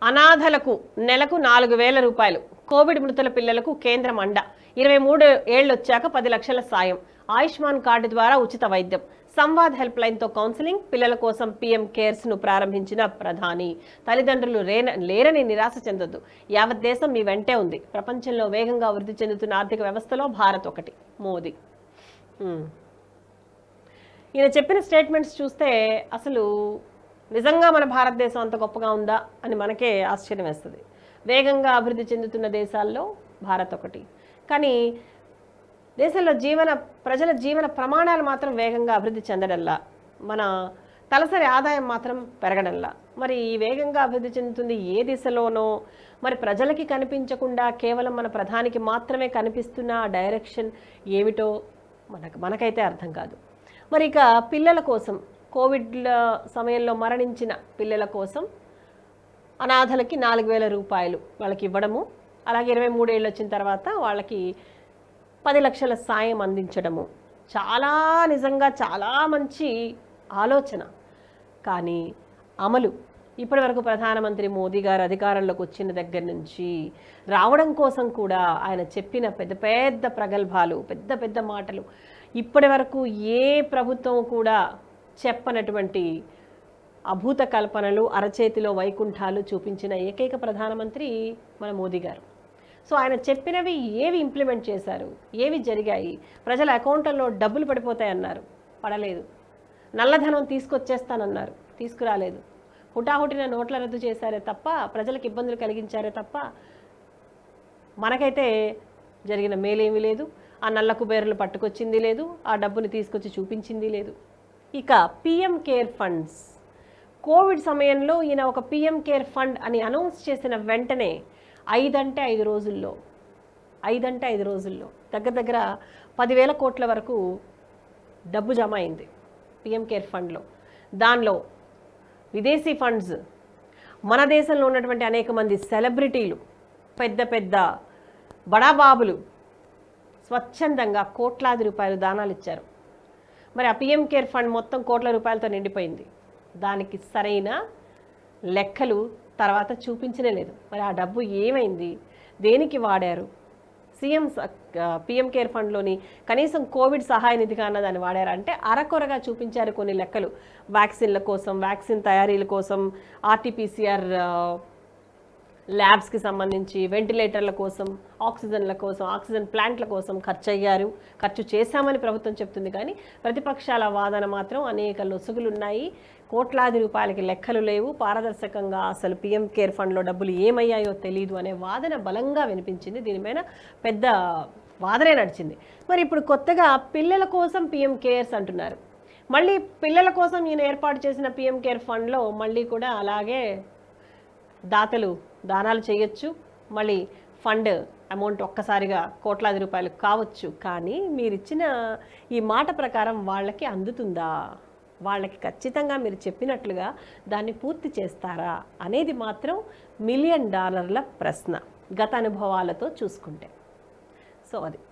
అనాథలకు నెలకు నాలుగు వేల రూపాయలు కోవిడ్ మృతుల పిల్లలకు కేంద్రం అండ ఇరవై మూడు ఏళ్ళు వచ్చాక పది లక్షల సాయం ఆయుష్మాన్ కార్డు ద్వారా ఉచిత వైద్యం సంవాద్ హెల్ప్ లైన్తో కౌన్సిలింగ్ పిల్లల కోసం పీఎం కేర్స్ ను ప్రారంభించిన ప్రధాని తల్లిదండ్రులు రేన లేరని నిరాశ చెందొద్దు యావత్ దేశం మీ వెంటే ఉంది ప్రపంచంలో వేగంగా అభివృద్ధి చెందుతున్న ఆర్థిక వ్యవస్థలో భారత్ ఒకటి మోదీ ఉమ్. ఈయన చెప్పిన స్టేట్మెంట్స్ చూస్తే అసలు నిజంగా మన భారతదేశం అంత గొప్పగా ఉందా అని మనకే ఆశ్చర్యం వేస్తుంది వేగంగా అభివృద్ధి చెందుతున్న దేశాల్లో భారత్ ఒకటి కానీ దేశంలో జీవన ప్రజల జీవన ప్రమాణాలు మాత్రం వేగంగా అభివృద్ధి చెందడంలా మన తలసరి ఆదాయం మాత్రం పెరగడంలా మరి ఈ వేగంగా అభివృద్ధి చెందుతుంది ఏ దిశలోనో మరి ప్రజలకి కనిపించకుండా కేవలం మన ప్రధానికి మాత్రమే కనిపిస్తున్న ఆ డైరెక్షన్ ఏమిటో మనకు మనకైతే అర్థం కాదు మరి ఇక పిల్లల కోసం కోవిడ్ సమయంలో మరణించిన పిల్లల కోసం అనాథలకి నాలుగు వేల రూపాయలు వాళ్ళకి ఇవ్వడము అలాగే ఇరవై మూడేళ్ళు వచ్చిన తర్వాత వాళ్ళకి పది లక్షల సాయం అందించడము చాలా నిజంగా చాలా మంచి ఆలోచన కానీ అమలు ఇప్పటివరకు ప్రధానమంత్రి మోదీ గారు అధికారంలోకి వచ్చిన దగ్గర నుంచి రావడం కోసం కూడా ఆయన చెప్పిన పెద్ద పెద్ద ప్రగల్భాలు పెద్ద పెద్ద మాటలు ఇప్పటి వరకు ఏ ప్రభుత్వం కూడా చెప్పనటువంటి అభూత కల్పనలు అరచేతిలో వైకుంఠాలు చూపించిన ఏకైక ప్రధానమంత్రి మన మోదీ గారు సో ఆయన చెప్పినవి ఏవి ఇంప్లిమెంట్ చేశారు ఏవి జరిగాయి ప్రజల అకౌంట్లలో డబ్బులు పడిపోతాయన్నారు పడలేదు నల్లధనం తీసుకొచ్చేస్తానన్నారు తీసుకురాలేదు హుటాహుటిన నోట్ల రద్దు చేశారే తప్ప ప్రజలకు ఇబ్బందులు కలిగించారే తప్ప మనకైతే జరిగిన మేలేమీ లేదు ఆ నల్ల కుబేరులు పట్టుకొచ్చింది లేదు ఆ డబ్బుని తీసుకొచ్చి చూపించింది లేదు ఇక పిఎం కేర్ ఫండ్స్ కోవిడ్ సమయంలో ఈయన ఒక పిఎం కేర్ ఫండ్ అని అనౌన్స్ చేసిన వెంటనే ఐదంటే ఐదు రోజుల్లో ఐదంటే ఐదు రోజుల్లో దగ్గర దగ్గర పదివేల కోట్ల వరకు డబ్బు జమ అయింది పిఎం కేర్ ఫండ్లో దానిలో విదేశీ ఫండ్స్ మన దేశంలో ఉన్నటువంటి అనేక మంది సెలబ్రిటీలు పెద్ద పెద్ద బడాబాబులు స్వచ్ఛందంగా కోట్లాది రూపాయలు దానాలు ఇచ్చారు మరి ఆ పిఎం కేర్ ఫండ్ మొత్తం కోట్ల రూపాయలతో నిండిపోయింది దానికి సరైన లెక్కలు తర్వాత చూపించనే లేదు మరి ఆ డబ్బు ఏమైంది దేనికి వాడారు సీఎం పిఎం కేర్ ఫండ్లోని కనీసం కోవిడ్ సహాయ నిధిగా అన్న దాన్ని వాడారు అంటే అరకొరగా చూపించారు కొన్ని లెక్కలు వ్యాక్సిన్ల కోసం వ్యాక్సిన్ తయారీల కోసం ఆర్టీపీసీఆర్ ల్యాబ్స్కి సంబంధించి వెంటిలేటర్ల కోసం ఆక్సిజన్ల కోసం ఆక్సిజన్ ప్లాంట్ల కోసం ఖర్చు అయ్యారు ఖర్చు చేశామని ప్రభుత్వం చెప్తుంది కానీ ప్రతిపక్షాల వాదన మాత్రం అనేక లొసుగులు ఉన్నాయి కోట్లాది రూపాయలకి లెక్కలు లేవు పారదర్శకంగా అసలు పిఎం కేర్ ఫండ్లో డబ్బులు ఏమయ్యాయో తెలియదు అనే వాదన బలంగా వినిపించింది దీనిపైన పెద్ద వాదనే నడిచింది మరి ఇప్పుడు కొత్తగా పిల్లల కోసం పిఎం కేర్స్ అంటున్నారు మళ్ళీ పిల్లల కోసం ఈయన ఏర్పాటు చేసిన పిఎం కేర్ ఫండ్లో మళ్ళీ కూడా అలాగే దాతలు దానాలు చేయొచ్చు మళ్ళీ ఫండ్ అమౌంట్ ఒక్కసారిగా కోట్లాది రూపాయలు కావచ్చు కానీ మీరు ఇచ్చిన ఈ మాట ప్రకారం వాళ్ళకి అందుతుందా వాళ్ళకి ఖచ్చితంగా మీరు చెప్పినట్లుగా దాన్ని పూర్తి చేస్తారా అనేది మాత్రం మిలియన్ డాలర్ల ప్రశ్న గత అనుభవాలతో చూసుకుంటే సో అది